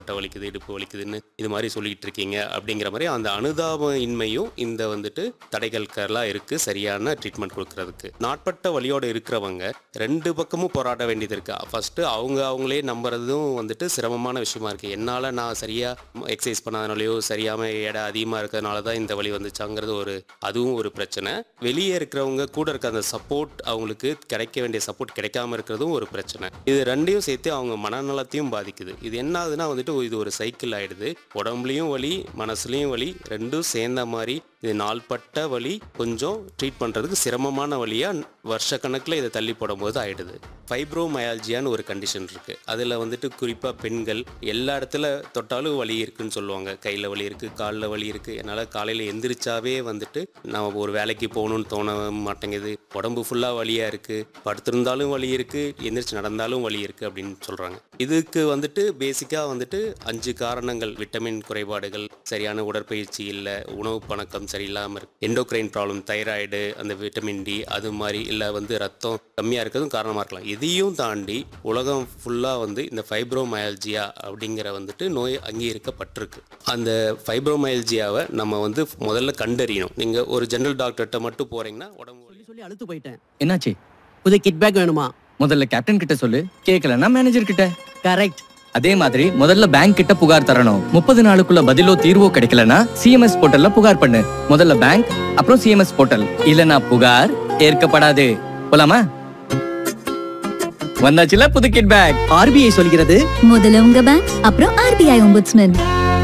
முட்டை வலிக்குது இடுப்பு வலிக்குதுன்னு இது மாதிரி சொல்லிட்டு இருக்கீங்க அப்படிங்கிற மாதிரி அந்த அனுதாப இன்மையும் இந்த வந்துட்டு தடைகள்கெல்லாம் இருக்கு சரியான ட்ரீட்மெண்ட் கொடுக்கறதுக்கு நாட்பட்ட வலியோட இருக்கிறவங்க ரெண்டு பக்கமும் போராட வேண்டியது இருக்கு ஃபர்ஸ்ட் அவங்க அவங்களே நம்புறதும் வந்துட்டு சிரமமான விஷயமா இருக்கு என்னால நான் சரியா எக்ஸசைஸ் பண்ணாதனாலயோ சரியாம எடை அதிகமா இருக்கிறதுனால தான் இந்த வலி வந்துச்சாங்கிறது ஒரு அதுவும் ஒரு பிரச்சனை வெளியே இருக்கிறவங்க கூட இருக்க அந்த சப்போர்ட் அவங்களுக்கு கிடைக்க வேண்டிய சப்போர்ட் கிடைக்காம இருக்கிறதும் ஒரு பிரச்சனை இது ரெண்டையும் சேர்த்து அவங்க மனநலத்தையும் பாதிக்குது இது என்ன ஆகுதுன்னா வந்துட்டு இது ஒரு சைக்கிள் ஆயிடுது உடம்புலையும் வலி மனசுலையும் வலி ரெண்டும் சேர்ந்த மாதிரி இது நாள்பட்ட வலி கொஞ்சம் ட்ரீட் பண்ணுறதுக்கு சிரமமான வழியாக வருஷக்கணக்கில் இதை தள்ளி போடும்போது ஆயிடுது ஃபைப்ரோமயால்ஜியான்னு ஒரு கண்டிஷன் இருக்குது அதில் வந்துட்டு குறிப்பாக பெண்கள் எல்லா இடத்துல தொட்டாலும் வலி இருக்குன்னு சொல்லுவாங்க கையில் வலி இருக்குது காலில் வலி இருக்குது என்னால் காலையில் எந்திரிச்சாவே வந்துட்டு நான் ஒரு வேலைக்கு போகணும்னு தோண மாட்டேங்குது உடம்பு ஃபுல்லாக வலியாக இருக்குது படுத்திருந்தாலும் வலி இருக்குது எந்திரிச்சு நடந்தாலும் வலி இருக்குது அப்படின்னு சொல்கிறாங்க இதுக்கு வந்துட்டு பேசிக்காக வந்துட்டு அஞ்சு காரணங்கள் விட்டமின் குறைபாடுகள் சரியான உடற்பயிற்சி இல்லை உணவு பழக்கம் சரியில்லாமல் இருக்கு எண்டோக்ரைன் ப்ராப்ளம் தைராய்டு அந்த விட்டமின் டி அது மாதிரி இல்லை வந்து ரத்தம் கம்மியாக இருக்கிறதும் காரணமாக இருக்கலாம் இதையும் தாண்டி உலகம் ஃபுல்லாக வந்து இந்த ஃபைப்ரோமயால்ஜியா அப்படிங்கிற வந்துட்டு நோய் அங்கீகரிக்கப்பட்டிருக்கு அந்த ஃபைப்ரோமயால்ஜியாவை நம்ம வந்து முதல்ல கண்டறியணும் நீங்கள் ஒரு ஜெனரல் டாக்டர்கிட்ட மட்டும் போகிறீங்கன்னா உடம்பு வலி சொல்லி சொல்லி அழுத்து போயிட்டேன் என்னாச்சு புது கிட் பேக் வேணுமா முதல்ல கேப்டன் கிட்ட சொல்லு கேட்கலன்னா மேனேஜர் கிட்ட கரெக்ட் அதே மாதிரி முதல்ல பேங்க் கிட்ட புகார் தரணும் முப்பது நாளுக்குள்ள பதிலோ தீர்வோ கிடைக்கலனா சிஎம்எஸ் போர்ட்டல்ல புகார் பண்ணு முதல்ல பேங்க் அப்புறம் சிஎம்எஸ் போர்ட்டல் இல்லனா புகார் ஏற்கப்படாது போலாமா வந்தாச்சுல புது கிட் பேக் ஆர்பிஐ சொல்கிறது முதல்ல உங்க பேங்க் அப்புறம் ஆர்பிஐ ஒம்புட்ஸ்மேன்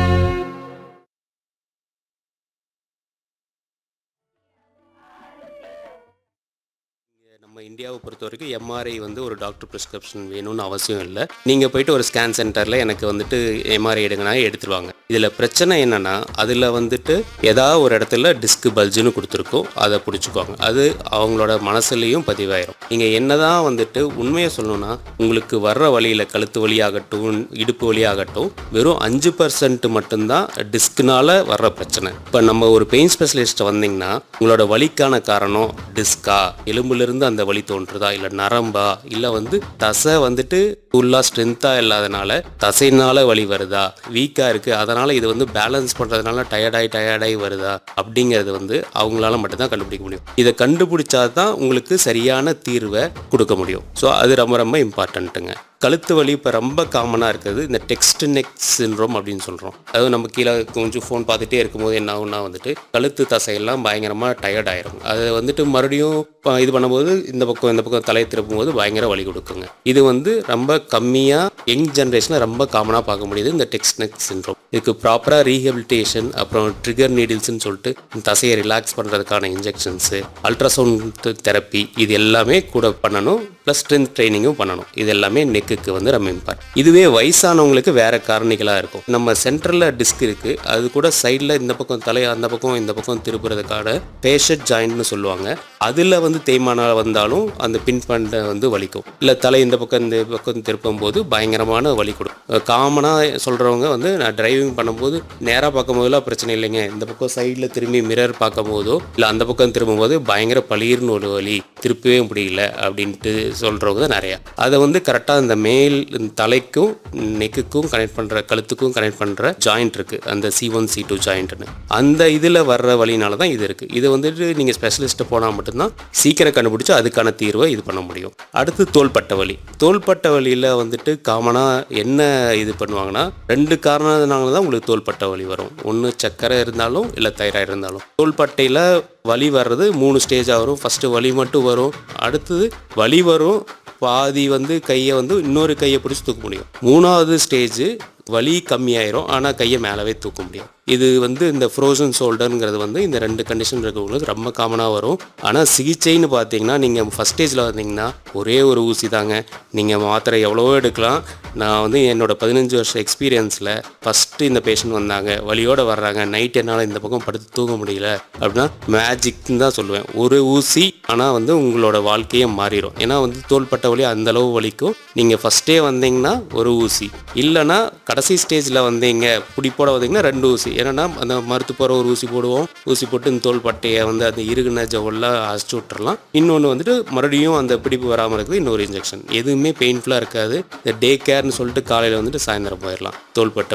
நம்ம இந்தியாவை பொறுத்த வரைக்கும் எம்ஆர்ஐ வந்து ஒரு டாக்டர் ப்ரிஸ்கிரிப்ஷன் வேணும்னு அவசியம் இல்லை நீங்கள் போயிட்டு ஒரு ஸ்கேன் சென்டரில் எனக்கு வந்துட்டு எம்ஆர்ஐ எடுங்கன்னா எடுத்துருவாங்க இதில் பிரச்சனை என்னென்னா அதில் வந்துட்டு ஏதாவது ஒரு இடத்துல டிஸ்க் பல்ஜுன்னு கொடுத்துருக்கோம் அதை பிடிச்சிக்குவாங்க அது அவங்களோட மனசுலேயும் பதிவாயிரும் நீங்கள் என்னதான் வந்துட்டு உண்மையை சொல்லணும்னா உங்களுக்கு வர்ற வழியில் கழுத்து வழியாகட்டும் இடுப்பு வழியாகட்டும் வெறும் அஞ்சு பர்சன்ட் மட்டும்தான் டிஸ்க்னால வர்ற பிரச்சனை இப்போ நம்ம ஒரு பெயின் ஸ்பெஷலிஸ்ட் வந்தீங்கன்னா உங்களோட வலிக்கான காரணம் டிஸ்கா எலும்புலேருந்து அந்த வலி தோன்றுதா இல்லை நரம்பா இல்லை வந்து தசை வந்துட்டு ஃபுல்லாக ஸ்ட்ரென்த்தாக இல்லாதனால தசைனால வலி வருதா வீக்காக இருக்குது அதனால் இது வந்து பேலன்ஸ் பண்ணுறதுனால டயர்டாகி டயர்டாகி வருதா அப்படிங்கிறது வந்து அவங்களால மட்டும்தான் கண்டுபிடிக்க முடியும் இதை கண்டுபிடிச்சா தான் உங்களுக்கு சரியான தீர்வை கொடுக்க முடியும் ஸோ அது ரொம்ப ரொம்ப இம்பார்ட்டண்ட்டுங்க கழுத்து வலி இப்போ ரொம்ப காமனாக இருக்குது இந்த டெக்ஸ்ட் நெக் சின்ரோம் அப்படின்னு சொல்கிறோம் அதாவது நம்ம கீழே கொஞ்சம் ஃபோன் பார்த்துட்டே இருக்கும்போது என்ன ஆகும்னா வந்துட்டு கழுத்து தசையெல்லாம் பயங்கரமாக டயர்ட் ஆயிரும் அதை வந்துட்டு மறுபடியும் ப- இது பண்ணும்போது இந்த பக்கம் இந்த பக்கம் தலையை திருப்பும்போது பயங்கர வலி கொடுக்குங்க இது வந்து ரொம்ப கம்மியாக யங் ஜென்ரேஷனில் ரொம்ப காமனாக பார்க்க முடியுது இந்த டெக்ஸ்ட் நெக் சின்ரோம் இதுக்கு ப்ராப்பராக ரீஹபிலிட்டேஷன் அப்புறம் ட்ரிகர் நீடில்ஸ்னு சொல்லிட்டு இந்த தசையை ரிலாக்ஸ் பண்ணுறதுக்கான இன்ஜெக்ஷன்ஸு அல்ட்ராசவுண்ட் தெரப்பி இது எல்லாமே கூட பண்ணணும் ப்ளஸ் ஸ்ட்ரென்த் ட்ரைனிங்கும் பண்ணணும் இது எல்லாமே நெக்குக்கு வந்து ரொம்ப இம்பார்ட் இதுவே வயசானவங்களுக்கு வேற காரணிகளாக இருக்கும் நம்ம சென்டரில் டிஸ்க் இருக்கு அது கூட சைடில் இந்த பக்கம் தலை அந்த பக்கம் இந்த பக்கம் திருப்புறதுக்கான பேஷட் ஜாயிண்ட்னு சொல்லுவாங்க அதில் வந்து தேய்மானம் வந்தாலும் அந்த பின்பண்டை வந்து வலிக்கும் இல்லை தலை இந்த பக்கம் இந்த பக்கம் திருப்பும் போது பயங்கரமான வலி கொடுக்கும் காமனாக சொல்கிறவங்க வந்து நான் டிரைவிங் பண்ணும்போது நேராக பார்க்கும்போதெல்லாம் பிரச்சனை இல்லைங்க இந்த பக்கம் சைடில் திரும்பி மிரர் பார்க்கும்போதோ இல்லை அந்த பக்கம் திரும்பும்போது பயங்கர பளீர்னு ஒரு வலி திருப்பவே முடியல அப்படின்ட்டு சொல்கிறவங்க தான் நிறையா அதை வந்து கரெக்டாக இந்த மேல் தலைக்கும் நெக்குக்கும் கனெக்ட் பண்ணுற கழுத்துக்கும் கனெக்ட் பண்ணுற ஜாயிண்ட் இருக்குது அந்த சி ஒன் சி டூ ஜாயிண்ட்னு அந்த இதில் வர்ற வழினால தான் இது இருக்குது இது வந்துட்டு நீங்கள் ஸ்பெஷலிஸ்ட்டை போனால் மட்டும்தான் சீக்கிரம் கண்டுபிடிச்சு அதுக்கான தீர்வை இது பண்ண முடியும் அடுத்து தோள்பட்ட வலி தோள்பட்ட வலியில் வந்துட்டு காமனாக என்ன இது பண்ணுவாங்கன்னா ரெண்டு காரணத்தினால தான் உங்களுக்கு தோள்பட்ட வலி வரும் ஒன்று சக்கரை இருந்தாலும் இல்லை தைராய்டு இருந்தாலும் தோள்பட்டையில் வலி வர்றது மூணு ஸ்டேஜாக வரும் ஃபஸ்ட்டு வலி மட்டும் வரும் அடுத்தது வலி வரும் பாதி வந்து கையை வந்து இன்னொரு கையை பிடிச்சி தூக்க முடியும் மூணாவது ஸ்டேஜ் வலி கம்மியாயிரும் ஆனால் கையை மேலவே தூக்க முடியும் இது வந்து இந்த ஃப்ரோசன் ஷோல்டருங்கிறது வந்து இந்த ரெண்டு கண்டிஷன் இருக்கவங்களுக்கு ரொம்ப காமனாக வரும் ஆனால் சிகிச்சைன்னு பார்த்தீங்கன்னா நீங்கள் ஃபஸ்ட் ஸ்டேஜில் வந்தீங்கன்னா ஒரே ஒரு ஊசி தாங்க நீங்கள் மாத்திரை எவ்வளவோ எடுக்கலாம் நான் வந்து என்னோட பதினஞ்சு வருஷம் எக்ஸ்பீரியன்ஸில் ஃபஸ்ட்டு இந்த பேஷண்ட் வந்தாங்க வலியோடு வர்றாங்க நைட் என்னால் இந்த பக்கம் படுத்து தூங்க முடியல அப்படின்னா மேஜிக்னு தான் சொல்லுவேன் ஒரு ஊசி ஆனால் வந்து உங்களோட வாழ்க்கையே மாறிடும் ஏன்னா வந்து தோள்பட்ட வலி அந்த அளவு வலிக்கும் நீங்கள் ஃபஸ்ட்டே வந்தீங்கன்னா ஒரு ஊசி இல்லைன்னா கடைசி ஸ்டேஜில் வந்தீங்க பிடிப்போட வந்தீங்கன்னா ரெண்டு ஊசி என்னன்னா அந்த மருத்து போகிற ஒரு ஊசி போடுவோம் ஊசி போட்டு இந்த தோல் பட்டையை வந்து அந்த இறுகுன ஜவ்வெல்லாம் அழைச்சி விட்டுறலாம் இன்னொன்று வந்துட்டு மறுபடியும் அந்த பிடிப்பு வராமல் இருக்குது இன்னொரு இன்ஜெக்ஷன் எதுவுமே பெயின்ஃபுல்லாக இருக்காது இந்த டே கேர்னு சொல்லிட்டு காலையில் வந்துட்டு சாயந்தரம் போயிடலாம் தோள்பட்டை